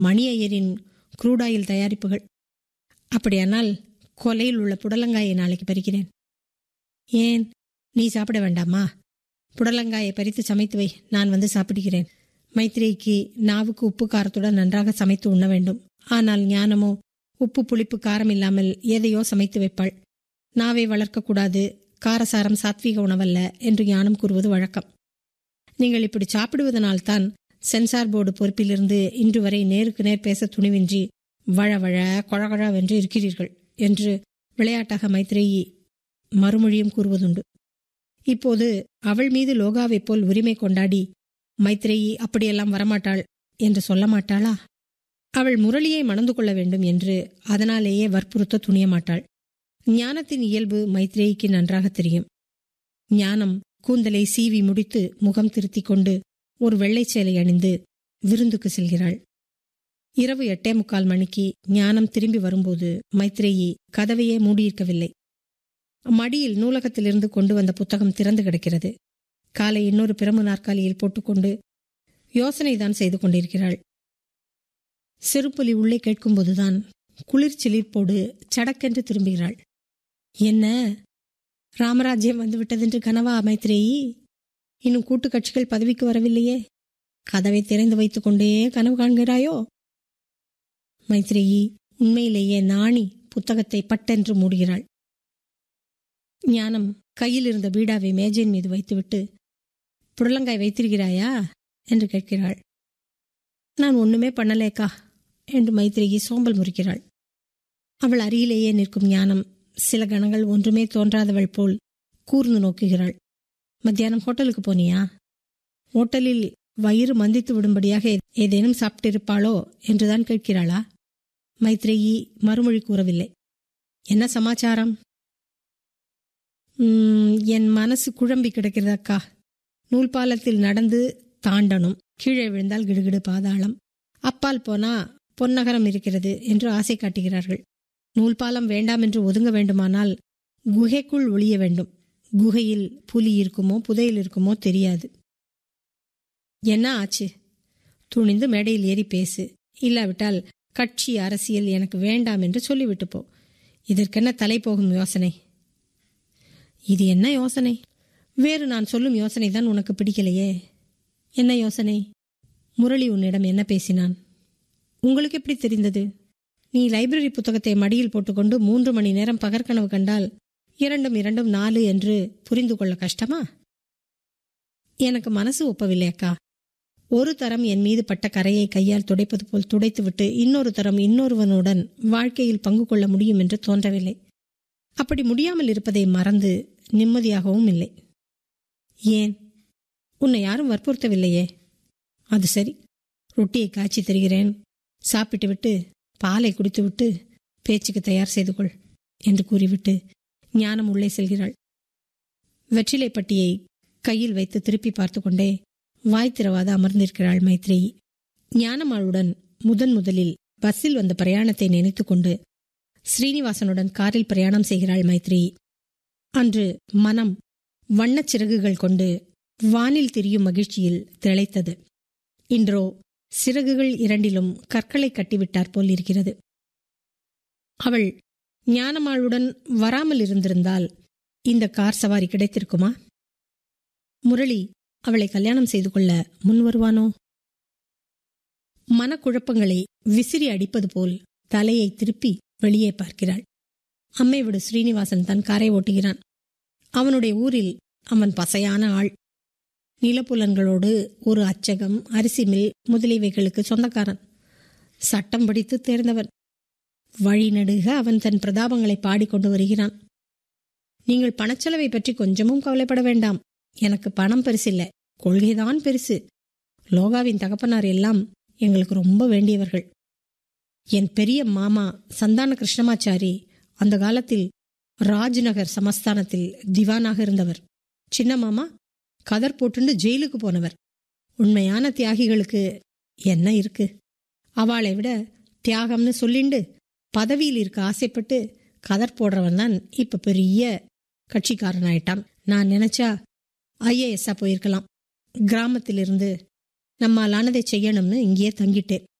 மணி ஐயரின் crude oil தயாரிப்புகள் அப்படியானால் கொலையில் உள்ள புடலங்காயை நாளைக்கு பறிக்கிறேன் ஏன் நீ சாப்பிட வேண்டாமா புடலங்காயை பறித்து சமைத்து வை நான் வந்து சாப்பிடுகிறேன் மைத்ரேயிக்கு நாவுக்கு உப்பு காரத்துடன் நன்றாக சமைத்து உண்ண வேண்டும் ஆனால் ஞானமோ உப்பு புளிப்பு காரம் இல்லாமல் எதையோ சமைத்து வைப்பாள் நாவை வளர்க்கக்கூடாது காரசாரம் சாத்வீக உணவல்ல என்று ஞானம் கூறுவது வழக்கம் நீங்கள் இப்படி சாப்பிடுவதனால்தான் சென்சார் போர்டு பொறுப்பிலிருந்து இன்று வரை நேருக்கு நேர் பேச துணிவின்றி வழ வழ கொழகொழவென்று இருக்கிறீர்கள் என்று விளையாட்டாக மைத்ரேயி மறுமொழியும் கூறுவதுண்டு இப்போது அவள் மீது லோகாவைப் போல் உரிமை கொண்டாடி மைத்ரேயி அப்படியெல்லாம் வரமாட்டாள் என்று சொல்ல மாட்டாளா அவள் முரளியை மணந்து கொள்ள வேண்டும் என்று அதனாலேயே வற்புறுத்த துணிய மாட்டாள் ஞானத்தின் இயல்பு மைத்ரேயிக்கு நன்றாக தெரியும் ஞானம் கூந்தலை சீவி முடித்து முகம் திருத்திக் கொண்டு ஒரு வெள்ளைச் சேலை அணிந்து விருந்துக்கு செல்கிறாள் இரவு எட்டே முக்கால் மணிக்கு ஞானம் திரும்பி வரும்போது மைத்ரேயி கதவையே மூடியிருக்கவில்லை மடியில் நூலகத்திலிருந்து கொண்டு வந்த புத்தகம் திறந்து கிடக்கிறது காலை இன்னொரு பிரமு நாற்காலியில் போட்டுக்கொண்டு யோசனைதான் செய்து கொண்டிருக்கிறாள் சிறுப்புலி உள்ளே கேட்கும்போதுதான் குளிர் சிலிர்ப்போடு சடக்கென்று திரும்புகிறாள் என்ன ராமராஜ்யம் வந்து விட்டதென்று கனவா மைத்ரேயி இன்னும் கூட்டு கட்சிகள் பதவிக்கு வரவில்லையே கதவை திறந்து வைத்துக் கொண்டே கனவு காண்கிறாயோ மைத்ரேயி உண்மையிலேயே நாணி புத்தகத்தை பட்டென்று மூடுகிறாள் ஞானம் கையில் இருந்த பீடாவை மேஜையின் மீது வைத்துவிட்டு புடலங்காய் வைத்திருக்கிறாயா என்று கேட்கிறாள் நான் ஒண்ணுமே பண்ணலேக்கா என்று மைத்ரேயி சோம்பல் முறிக்கிறாள் அவள் அருகிலேயே நிற்கும் ஞானம் சில கணங்கள் ஒன்றுமே தோன்றாதவள் போல் கூர்ந்து நோக்குகிறாள் மத்தியானம் ஹோட்டலுக்கு போனியா ஹோட்டலில் வயிறு மந்தித்து விடும்படியாக ஏதேனும் சாப்பிட்டிருப்பாளோ என்றுதான் கேட்கிறாளா மைத்ரேயி மறுமொழி கூறவில்லை என்ன சமாச்சாரம் "ம், என் மனசு குழம்பி கிடக்கிறதக்கா நூல் பாலத்தில் நடந்து தாண்டணும் கீழே விழுந்தால் கிடுகிடு பாதாளம் அப்பால் போனா பொன்னகரம் இருக்கிறது என்று ஆசை காட்டுகிறார்கள் நூல் பாலம் வேண்டாம் என்று ஒதுங்க வேண்டுமானால் குகைக்குள் ஒளிய வேண்டும் குகையில் புலி இருக்குமோ புதையில் இருக்குமோ தெரியாது என்ன ஆச்சு துணிந்து மேடையில் ஏறி பேசு இல்லாவிட்டால் கட்சி அரசியல் எனக்கு வேண்டாம் என்று சொல்லிவிட்டு போ இதற்கென்ன தலை போகும் யோசனை இது என்ன யோசனை வேறு நான் சொல்லும் யோசனை தான் உனக்கு பிடிக்கலையே என்ன யோசனை முரளி உன்னிடம் என்ன பேசினான் உங்களுக்கு எப்படி தெரிந்தது நீ லைப்ரரி புத்தகத்தை மடியில் போட்டுக்கொண்டு மூன்று மணி நேரம் பகற்கனவு கண்டால் இரண்டும் இரண்டும் நாலு என்று புரிந்து கொள்ள கஷ்டமா எனக்கு மனசு ஒப்பவில்லை அக்கா ஒரு தரம் என் மீது பட்ட கரையை கையால் துடைப்பது போல் துடைத்துவிட்டு இன்னொரு தரம் இன்னொருவனுடன் வாழ்க்கையில் பங்கு கொள்ள முடியும் என்று தோன்றவில்லை அப்படி முடியாமல் இருப்பதை மறந்து நிம்மதியாகவும் இல்லை ஏன் உன்னை யாரும் வற்புறுத்தவில்லையே அது சரி ரொட்டியை காய்ச்சி தருகிறேன் சாப்பிட்டு விட்டு பாலை குடித்துவிட்டு பேச்சுக்கு தயார் செய்து கொள் என்று கூறிவிட்டு ஞானம் உள்ளே செல்கிறாள் வெற்றிலை பட்டியை கையில் வைத்து திருப்பி பார்த்து கொண்டே வாய் திறவாத அமர்ந்திருக்கிறாள் மைத்ரேயி ஞானமாளுடன் முதன் முதலில் பஸ்ஸில் வந்த பிரயாணத்தை நினைத்துக்கொண்டு ஸ்ரீனிவாசனுடன் காரில் பிரயாணம் செய்கிறாள் மைத்ரேயி அன்று மனம் வண்ணச் சிறகுகள் கொண்டு வானில் திரியும் மகிழ்ச்சியில் திளைத்தது இன்றோ சிறகுகள் இரண்டிலும் கற்களை கட்டிவிட்டார் போல் இருக்கிறது அவள் ஞானமாளுடன் வராமல் இருந்திருந்தால் இந்த கார் சவாரி கிடைத்திருக்குமா முரளி அவளை கல்யாணம் செய்து கொள்ள முன் வருவானோ மனக்குழப்பங்களை விசிறி அடிப்பது போல் தலையை திருப்பி வெளியே பார்க்கிறாள் அம்மை விடு ஸ்ரீனிவாசன் தன் காரை ஓட்டுகிறான் அவனுடைய ஊரில் அவன் பசையான ஆள் நிலப்புலன்களோடு ஒரு அச்சகம் அரிசி மில் முதலியவைகளுக்கு சொந்தக்காரன் சட்டம் படித்து தேர்ந்தவன் வழிநடுக அவன் தன் பிரதாபங்களை பாடிக்கொண்டு வருகிறான் நீங்கள் பணச்செலவை பற்றி கொஞ்சமும் கவலைப்பட வேண்டாம் எனக்கு பணம் பெருசில்ல கொள்கைதான் பெருசு லோகாவின் தகப்பனார் எல்லாம் எங்களுக்கு ரொம்ப வேண்டியவர்கள் என் பெரிய மாமா சந்தான கிருஷ்ணமாச்சாரி அந்த காலத்தில் ராஜ்நகர் சமஸ்தானத்தில் திவானாக இருந்தவர் சின்ன மாமா கதர் போட்டுண்டு ஜெயிலுக்கு போனவர் உண்மையான தியாகிகளுக்கு என்ன இருக்கு அவளை விட தியாகம்னு சொல்லிண்டு பதவியில் இருக்க ஆசைப்பட்டு கதர் போடுறவன் தான் இப்ப பெரிய கட்சிக்காரன் ஆயிட்டான் நான் நினைச்சா ஐஏஎஸ்ஸா போயிருக்கலாம் கிராமத்திலிருந்து நம்மாலானதை செய்யணும்னு இங்கேயே தங்கிட்டேன்